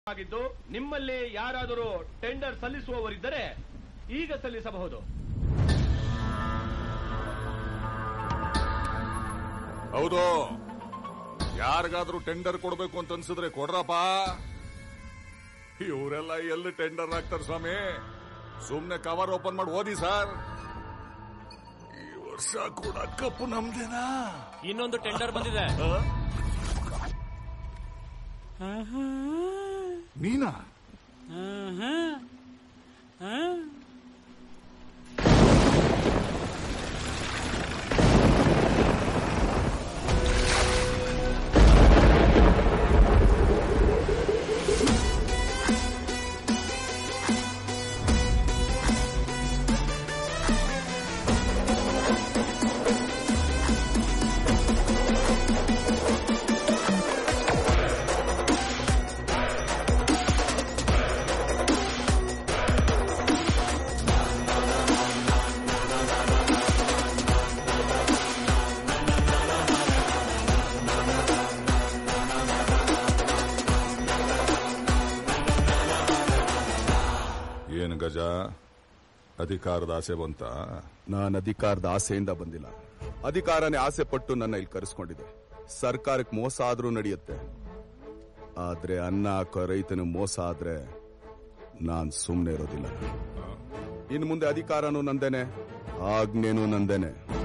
ಆಗಿದ್ದು ನಿಮ್ಮಲ್ಲಿ ಯಾರಾದರೂ ಟೆಂಡರ್ ಸಲ್ಲಿಸುವವರಿದ್ದರೆ ಈಗ ಸಲ್ಲಿಸಬಹುದು ಹೌದು ಯಾರಿಗಾದ್ರೂ ಟೆಂಡರ್ ಕೊಡ್ಬೇಕು ಅಂತ ಅನ್ಸಿದ್ರೆ ಕೊಡ್ರಪ್ಪ ಇವರೆಲ್ಲ ಎಲ್ಲಿ ಟೆಂಡರ್ ಹಾಕ್ತಾರೆ ಸ್ವಾಮಿ ಸುಮ್ನೆ ಕವರ್ ಓಪನ್ ಮಾಡಿ ಓದಿ ಸರ್ ಈ ವರ್ಷ ಕೂಡ ಕಪ್ಪು ನಮ್ದೇನಾ ಇನ್ನೊಂದು ಟೆಂಡರ್ ಬಂದಿದೆ ನೀನಾ ಏನು ಗಜ ಅಧಿಕಾರದ ಆಸೆ ಬಂತ ನಾನು ಅಧಿಕಾರದ ಆಸೆಯಿಂದ ಬಂದಿಲ್ಲ ಅಧಿಕಾರನೇ ಆಸೆ ಪಟ್ಟು ನನ್ನ ಇಲ್ಲಿ ಕರೆಸ್ಕೊಂಡಿದೆ ಸರ್ಕಾರಕ್ಕೆ ಮೋಸ ಆದ್ರೂ ನಡೆಯುತ್ತೆ ಆದ್ರೆ ಅನ್ನ ಹಾಕೋ ರೈತನ ಮೋಸ ಆದ್ರೆ ನಾನ್ ಸುಮ್ನೆ ಇರೋದಿಲ್ಲ ಇನ್ನು ಮುಂದೆ ಅಧಿಕಾರನೂ ನಂದೇನೆ ಆಜ್ಞೆನೂ ನಂದೇನೆ